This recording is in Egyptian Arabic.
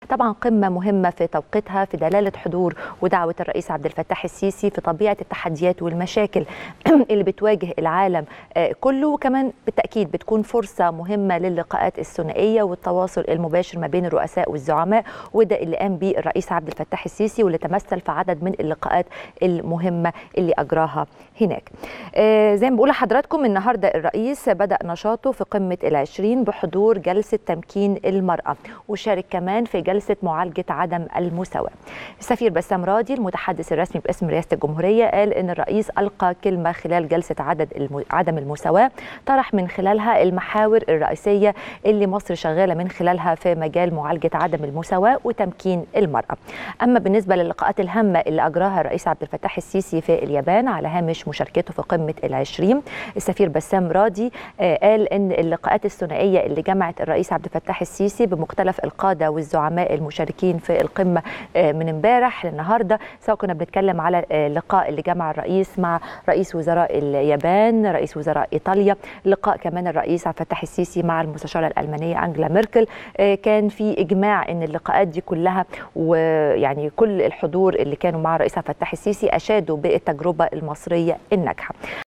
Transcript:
طبعا قمه مهمه في توقيتها في دلاله حضور ودعوه الرئيس عبد الفتاح السيسي في طبيعه التحديات والمشاكل اللي بتواجه العالم كله وكمان بالتاكيد بتكون فرصه مهمه للقاءات الثنائيه والتواصل المباشر ما بين الرؤساء والزعماء وده اللي قام به الرئيس عبد الفتاح السيسي واللي تمثل في عدد من اللقاءات المهمه اللي اجراها هناك. آه زي ما بقول لحضراتكم النهارده الرئيس بدا نشاطه في قمه العشرين بحضور جلسه تمكين المراه وشارك كمان في جلسه معالجه عدم المساواه. السفير بسام راضي المتحدث الرسمي باسم رئاسه الجمهوريه قال ان الرئيس القى كلمه خلال جلسه عدد الم... عدم المساواه طرح من خلالها المحاور الرئيسيه اللي مصر شغاله من خلالها في مجال معالجه عدم المساواه وتمكين المراه. اما بالنسبه للقاءات الهامه اللي اجراها الرئيس عبد الفتاح السيسي في اليابان على هامش مشاركته في قمه العشرين السفير بسام راضي قال ان اللقاءات الثنائيه اللي جمعت الرئيس عبد الفتاح السيسي بمختلف القاده والزعماء المشاركين في القمه من امبارح للنهارده سواء كنا بنتكلم على اللقاء اللي جمع الرئيس مع رئيس وزراء اليابان رئيس وزراء ايطاليا لقاء كمان الرئيس عبد الفتاح السيسي مع المستشاره الالمانيه انجلا ميركل كان في اجماع ان اللقاءات دي كلها ويعني كل الحضور اللي كانوا مع الرئيس عبد الفتاح السيسي اشادوا بالتجربه المصريه الناجحه